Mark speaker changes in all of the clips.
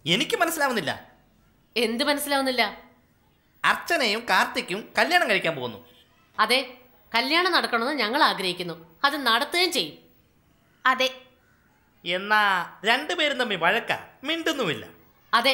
Speaker 1: എനിക്ക് മനസ്സിലാവുന്നില്ല
Speaker 2: എന്ത് മനസ്സിലാവുന്നില്ല
Speaker 1: അർച്ചനയും കാർത്തിക്കും കല്യാണം കഴിക്കാൻ പോകുന്നു
Speaker 2: അതെ കല്യാണം നടക്കണമെന്ന് ഞങ്ങൾ ആഗ്രഹിക്കുന്നു അത് നടത്തുകയും ചെയ്യും
Speaker 3: അതെ
Speaker 1: എന്നാ രണ്ടുപേരും തമ്മിൽ വഴക്ക മിണ്ടുന്നുമില്ല
Speaker 2: അതെ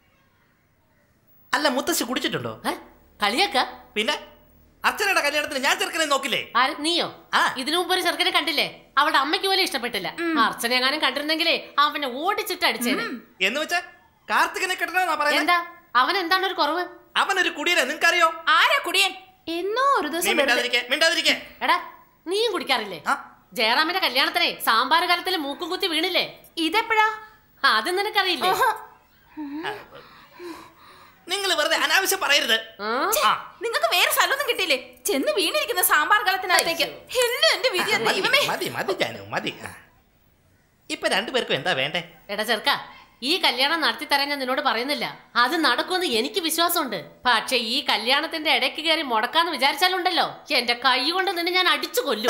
Speaker 1: അല്ല മുത്തശ്ശി കുടിച്ചിട്ടുണ്ടോ
Speaker 2: ഏ? കളിയാക്ക
Speaker 1: പിന്നെ അർച്ചനയുടെ കല്യാണത്തിന് ഞാൻ ചെറുക്കനെ നോക്കില്ലേ
Speaker 2: ആര് നീയോ
Speaker 1: ആ.
Speaker 2: ഇതിനു മുമ്പ് ഒരു ചെറുക്കനെ കണ്ടില്ലേ അവളുടെ അമ്മയ്ക്ക് പോലും ഇഷ്ടപ്പെട്ടില്ല അർച്ചന എങ്ങാനും കണ്ടിരുന്നെങ്കിലേ അവനെ ഓടിച്ചിട്ട് അടിച്ചേനെ
Speaker 1: എന്ന് വെച്ചാ കാർത്തികനെ കെട്ടണമെന്നാ പറയുന്നത്
Speaker 2: എന്താ അവൻ എന്താണ് ഒരു കുറവ്
Speaker 1: അവനൊരു കുടിയനെ നിനക്കറിയോ
Speaker 3: ആരാ കുടിയൻ എന്നോ ഒരു
Speaker 1: നീ
Speaker 3: ദിവസം വെറുതെ-
Speaker 1: മിണ്ടാതിരിക്കെ മിണ്ടാതിരിക്കെ
Speaker 2: എടാ നീയും കുടിക്കാറില്ലേ
Speaker 1: ആ
Speaker 2: ജയറാമിന്റെ കല്യാണത്തിനെ സാമ്പാർ കാലത്തിൽ മൂക്കും കുത്തി വീണില്ലേ
Speaker 3: ഇതെപ്പോഴാ
Speaker 2: അത് നിനക്കറിയില്ലേ
Speaker 3: ഓഹോ.
Speaker 1: നിങ്ങൾ വെറുതെ അനാവശ്യം പറയരുത്
Speaker 2: ആ?
Speaker 1: ആ
Speaker 3: നിങ്ങൾക്ക് വേറെ സ്ഥലമൊന്നും കിട്ടിയില്ലേ ചെന്ന് വീണിരിക്കുന്ന സാമ്പാർ കലത്തിനകത്തേക്ക് എല്ലാം എന്റെ വിധി
Speaker 1: മതി
Speaker 3: ദൈവമേ
Speaker 1: മതി മതി ജാനു മതി ആ. ഇപ്പൊ രണ്ടുപേർക്കും എന്താ വേണ്ടേ
Speaker 2: എടാ ചെറുക്ക ഈ കല്യാണം നടത്തി തരാൻ ഞാൻ നിന്നോട് പറയുന്നില്ല അത് നടക്കുമെന്ന് എനിക്ക് വിശ്വാസമുണ്ട് പക്ഷെ ഈ കല്യാണത്തിന്റെ ഇടയ്ക്ക് കയറി മുടക്കാന്ന് വിചാരിച്ചാലുണ്ടല്ലോ എന്റെ കൈ കൊണ്ട് നിന്നെ ഞാൻ അടിച്ചു കൊല്ലും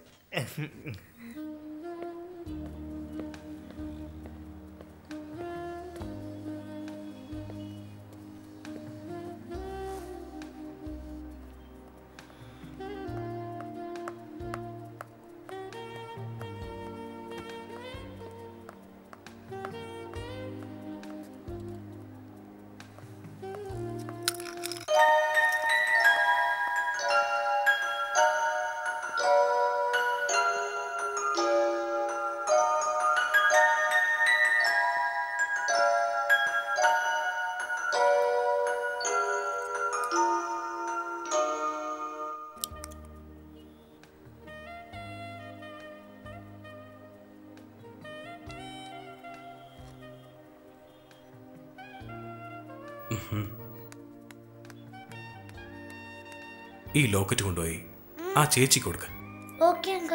Speaker 4: ഈ ലോക്കറ്റ് കൊണ്ടുപോയി ആ ചേച്ചി കൊടുക്ക
Speaker 5: ഓക്കെ അങ്കിൾ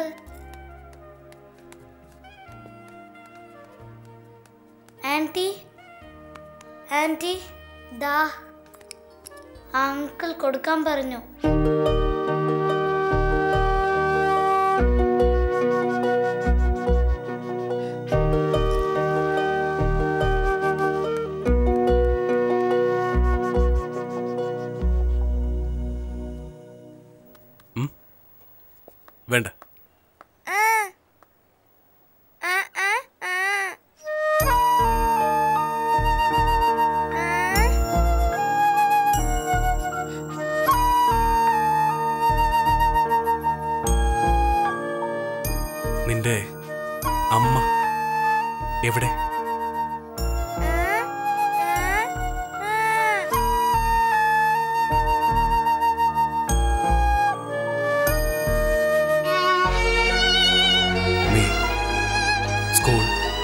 Speaker 5: ആൻറ്റി ആൻറ്റി ദാ അങ്കിൾ കൊടുക്കാൻ പറഞ്ഞു
Speaker 4: വേണ്ട നിന്റെ അമ്മ എവിടെ നീ സ്കൂൾ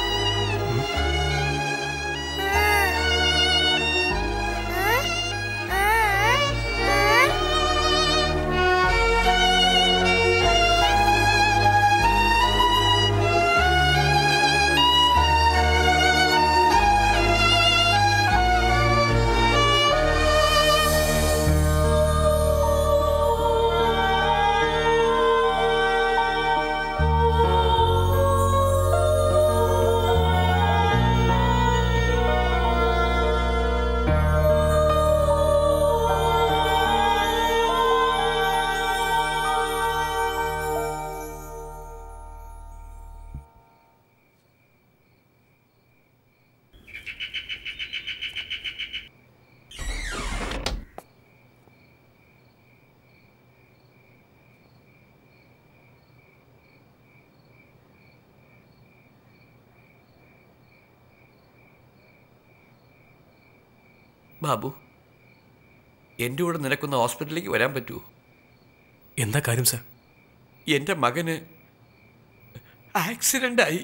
Speaker 6: ബാബു എൻ്റെ കൂടെ നിനക്കൊന്ന് ഹോസ്പിറ്റലിലേക്ക് വരാൻ പറ്റുമോ
Speaker 4: എന്താ കാര്യം സാർ
Speaker 6: എൻ്റെ മകന് ആക്സിഡൻ്റായി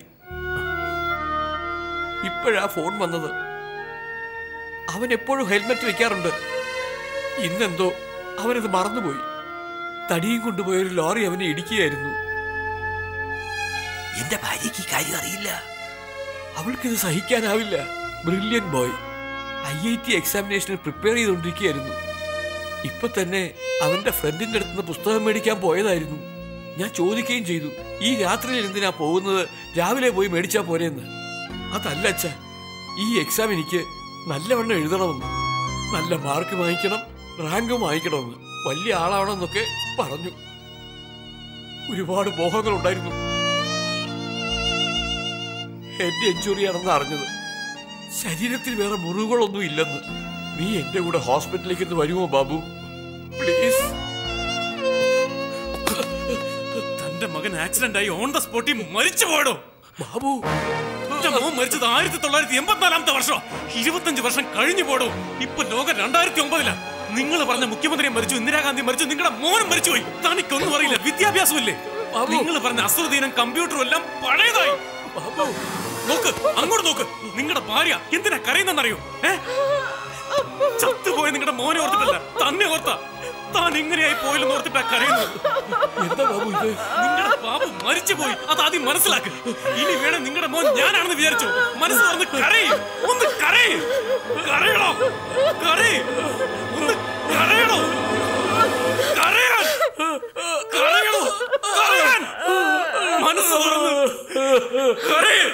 Speaker 6: ഇപ്പോഴാ ഫോൺ വന്നത് അവൻ എപ്പോഴും ഹെൽമെറ്റ് വെക്കാറുണ്ട് ഇന്നെന്തോ അവനത് മറന്നുപോയി തടിയും കൊണ്ടുപോയ ഒരു ലോറി അവനെ ഇടിക്കുകയായിരുന്നു എന്റെ ഭാര്യയ്ക്ക് ഈ കാര്യം അറിയില്ല അവൾക്കിത് സഹിക്കാനാവില്ല brilliant boy I I T എക്സാമിനേഷന് പ്രിപ്പയർ ചെയ്തുകൊണ്ടിരിക്കുകയായിരുന്നു ഇപ്പൊ തന്നെ അവന്റെ ഫ്രണ്ടിന്റെ അടുത്ത് നിന്ന് പുസ്തകം മേടിക്കാൻ പോയതായിരുന്നു ഞാൻ ചോദിക്കുകയും ചെയ്തു ഈ രാത്രിയിൽ എന്തിനാ പോകുന്നത് രാവിലെ പോയി മേടിച്ചാ പോരെന്ന് അതല്ല അച്ഛ ഈ എക്സാം എനിക്ക് നല്ലവണ്ണം എഴുതണമെന്ന് നല്ല മാർക്ക് വാങ്ങിക്കണം റാങ്ക് വാങ്ങിക്കണമെന്ന് വലിയ ആളാവണമെന്നൊക്കെ പറഞ്ഞു ഒരുപാട് മോഹങ്ങൾ ഉണ്ടായിരുന്നു എന്റെ എഞ്ചുറിയാണെന്ന് അറിഞ്ഞത് ശരീരത്തിൽ വേറെ മുറിവുകളൊന്നും ഇല്ലെന്ന് നീ എന്റെ കൂടെ ഹോസ്പിറ്റലിലേക്ക് ഒന്ന് വരുമോ ബാബു പ്ലീസ്
Speaker 4: തന്റെ മകൻ ആക്സിഡന്റ് ആയി ഓൺ ദ സ്പോട്ടിൽ മരിച്ചു പോയടോ
Speaker 6: ബാബു
Speaker 4: എന്റെ മോൻ മരിച്ചത് ആയിരത്തി തൊള്ളായിരത്തി എൺപത്തിനാലാമത്തെ വർഷം ഇരുപത്തഞ്ച് വർഷം കഴിഞ്ഞു പോടോ ഇപ്പൊ ലോകം രണ്ടായിരത്തി ഒമ്പതിലാ നിങ്ങൾ പറഞ്ഞ മുഖ്യമന്ത്രി മരിച്ചു ഇന്ദിരാഗാന്ധി മരിച്ചു നിങ്ങളുടെ മോനും മരിച്ചുപോയി തനിക്കൊന്നും അറിയില്ല വിദ്യാഭ്യാസം ഇല്ലേ നിങ്ങൾ പറഞ്ഞ അശ്രദീനം കമ്പ്യൂട്ടറും എല്ലാം പഴയതായി നോക്ക് അങ്ങോട്ട് നോക്ക് നിങ്ങളുടെ ഭാര്യ എന്തിനാ കരയുന്നെന്നറിയോ ഏ ചത്തുപോയ നിങ്ങളുടെ മോനെ ഓർത്തിട്ടല്ല തന്നെ ഓർത്ത താൻ ഇങ്ങനെയായി പോയില്ലെന്ന് ഓർത്തിട്ടാ കരയുന്നത്
Speaker 6: എന്താ ബാബു ഇത്
Speaker 4: നിങ്ങളുടെ ബാബു മരിച്ചുപോയി അത് ആദ്യം മനസ്സിലാക്ക് ഇനി വേണം നിങ്ങളുടെ മോൻ ഞാനാണെന്ന് വിചാരിച്ചു മനസ്സ് തുറന്ന് കരയും ഒന്ന് കരയും കരയണോ കരയും ഒന്ന് കരയണോ കരയാൻ കരയണോ കരയാൻ മനസ്സ് തുറന്ന് കരയും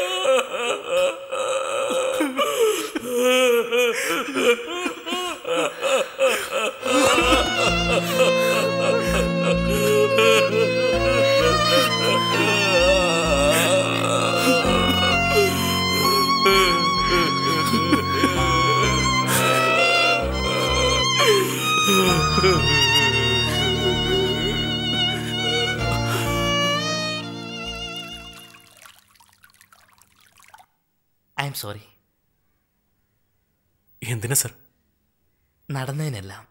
Speaker 1: ഐ എം സോറി
Speaker 4: എന്തിനാ സർ
Speaker 1: നടന്നതിനെല്ലാം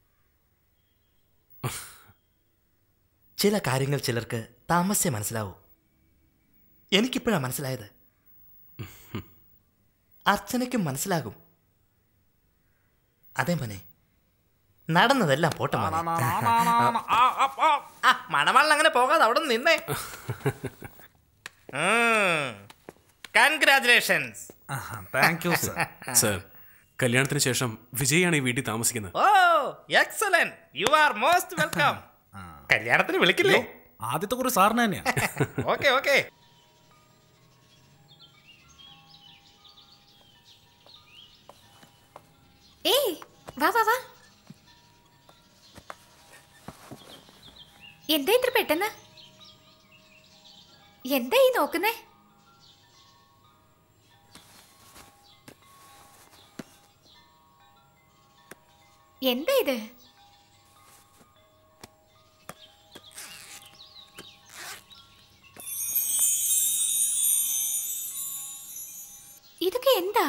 Speaker 1: ചില കാര്യങ്ങൾ ചിലർക്ക് താമസിച്ചേ മനസ്സിലാവൂ എനിക്കിപ്പോഴാ മനസ്സിലായത് അർച്ചനയ്ക്കും മനസ്സിലാകും അതേ മോനെ നടന്നതെല്ലാം പോട്ടെ മോനെ ആ മണവാളിൽ അങ്ങനെ പോകാതെ അവിടെ നിന്ന് നിന്നേ congratulations
Speaker 7: thank you sir
Speaker 4: sir കല്യാണത്തിന് ശേഷം വിജയാണ് ഈ വീട്ടിൽ താമസിക്കുന്നത്
Speaker 1: ഓ excellent you are most welcome കല്യാണത്തിന് വിളിക്കില്ലേ
Speaker 7: ആദ്യത്തെ കുറി സാറിന് തന്നെയാ
Speaker 1: ഓക്കെ ഓക്കെ
Speaker 3: ഏയ് വാ വാ വാ എന്താ ഇത്ര പെട്ടെന്ന് എന്താ ഈ നോക്കുന്നേ എന്താ ഇത് ഇതൊക്കെ എന്താ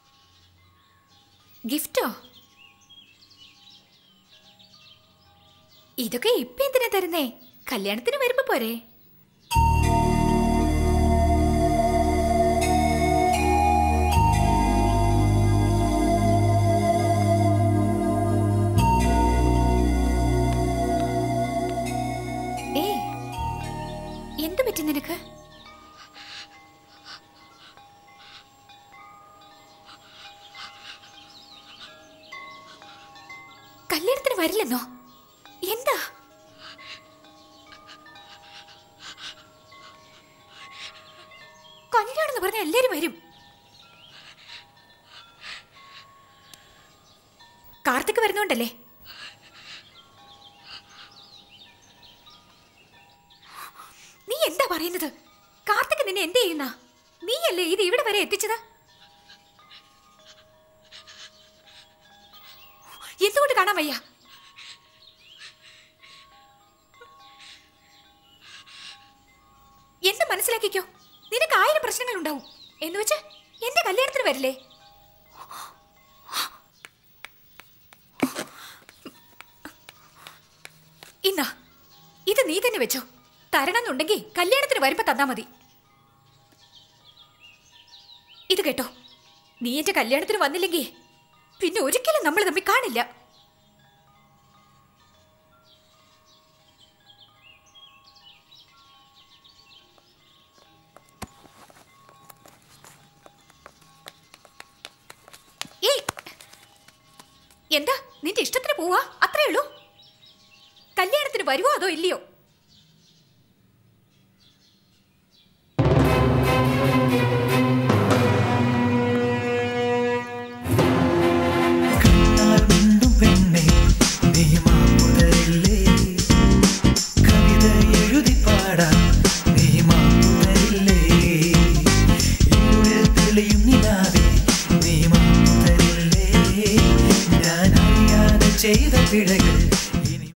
Speaker 3: ഗിഫ്റ്റോ ഇതൊക്കെ ഇപ്പൊ എന്തിനാ തരുന്നേ കല്യാണത്തിന് വരുമ്പോ പോരെ ഏയ് എന്തു പറ്റി നിനക്ക് കല്യാണത്തിന് വരില്ലെന്നോ എന്താ കല്യാണം എന്ന് പറഞ്ഞ എല്ലാരും വരും കാർത്തിക് വരുന്നോണ്ടല്ലേ നീ എന്താ പറയുന്നത് കാർത്തിക് നിന്നെ എന്ത് ചെയ്യുന്ന നീയല്ലേ ഇത് ഇവിടെ വരെ എത്തിച്ചത് എന്തുകൊണ്ട് കാണാൻ വയ്യ എന്ന് മനസ്സിലാക്കിക്കോ നിനക്ക് ആയിരം പ്രശ്നങ്ങൾ ഉണ്ടാവും എന്ന് വെച്ച് എന്റെ കല്യാണത്തിന് വരില്ലേ ഇന്നാ ഇത് നീ തന്നെ വെച്ചോ തരണമെന്നുണ്ടെങ്കിൽ കല്യാണത്തിന് വരുമ്പോ തന്നാ മതി ഇത് കേട്ടോ നീ എന്റെ കല്യാണത്തിന് വന്നില്ലെങ്കിൽ പിന്നെ ഒരിക്കലും നമ്മൾ തമ്മിൽ കാണില്ല ഏയ് എന്താ നിന്റെ ഇഷ്ടത്തിന് പോവാ അത്രേ ഉള്ളൂ കല്യാണത്തിന് വരുവോ അതോ ഇല്ലയോ